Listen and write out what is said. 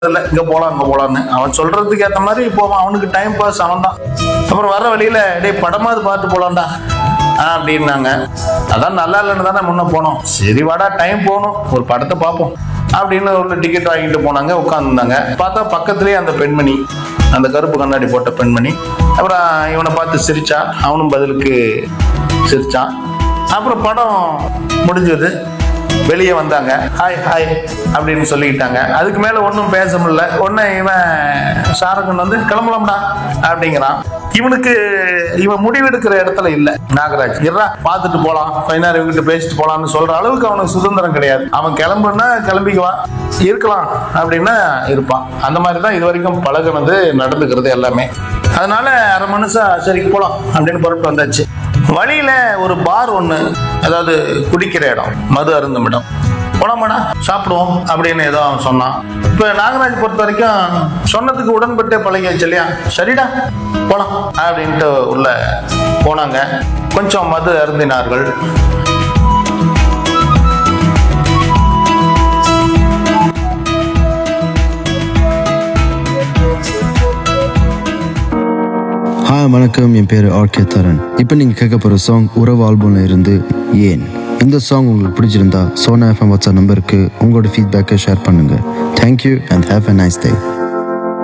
இல்ல இங்க போலாம் அங்க போலாம்னு அவன் சொல்றதுக்கு ஏத்த மாதிரி போவான் அவனுக்கு டைம் பாஸ் அவன் தான் அப்புறம் வர வழியில டேய் படமாவது பார்த்து போலாம்டா ஆ, அப்படின்னாங்க அதான் நல்லா இல்லைன்னு தானே முன்ன போனோம் சரி வாடா டைம் போகணும் ஒரு படத்தை பார்ப்போம் அப்படின்னு ஒரு டிக்கெட் வாங்கிட்டு போனாங்க உட்காந்துருந்தாங்க பார்த்தா பக்கத்துலயே அந்த பெண்மணி அந்த கருப்பு கண்ணாடி போட்ட பெண்மணி அப்புறம் இவனை பார்த்து சிரிச்சா அவனும் பதிலுக்கு சிரிச்சான் அப்புறம் படம் முடிஞ்சது வெளியே வந்தாங்க ஹாய் ஹாய் அப்படின்னு சொல்லிக்கிட்டாங்க அதுக்கு மேல ஒன்றும் பேச முடியல உடனே இவன் சாரகன் வந்து கிளம்பலாம்டா அப்படிங்கிறான் இவனுக்கு இவன் முடிவெடுக்கிற இடத்துல இல்ல நாகராஜ் இருடா பார்த்துட்டு போலாம் ஃபைனார் இவங்கிட்ட பேசிட்டு போலாம்னு சொல்ற அளவுக்கு அவனுக்கு சுதந்திரம் கிடையாது அவன் கிளம்புனா கிளம்பிக்குவான் இருக்கலாம் அப்படின்னா இருப்பான் அந்த மாதிரி தான் இது வரைக்கும் பழகுனது நடந்துக்கிறது எல்லாமே அதனால அரை மனுஷா சரி போலாம் அப்படின்னு புறப்பட்டு வந்தாச்சு வழியில ஒரு பார் ஒண்ணு அதாவது குடிக்கிற இடம் மது அருந்தும் இடம் போலாமாடா சாப்பிடுவோம் அப்படின்னு ஏதோ அவன் சொன்னான் இப்ப நாகராஜ் பொறுத்த வரைக்கும் சொன்னதுக்கு உடன்பட்டு பழகியாச்சு இல்லையா சரிடா போலாம் அப்படின்ட்டு உள்ள போனாங்க கொஞ்சம் மது அருந்தினார்கள் ஹாய் வணக்கம் என் பேர் ஆர்கே தரன் இப்போ நீங்கள் கேட்க போகிற சாங் உறவு ஆல்பம்ல இருந்து ஏன் இந்த சாங் உங்களுக்கு பிடிச்சிருந்தா சோனா எஃப்எம் வாட்ஸ்அப் நம்பருக்கு உங்களோட ஃபீட்பேக்கை ஷேர் பண்ணுங்கள் thank you and have a nice day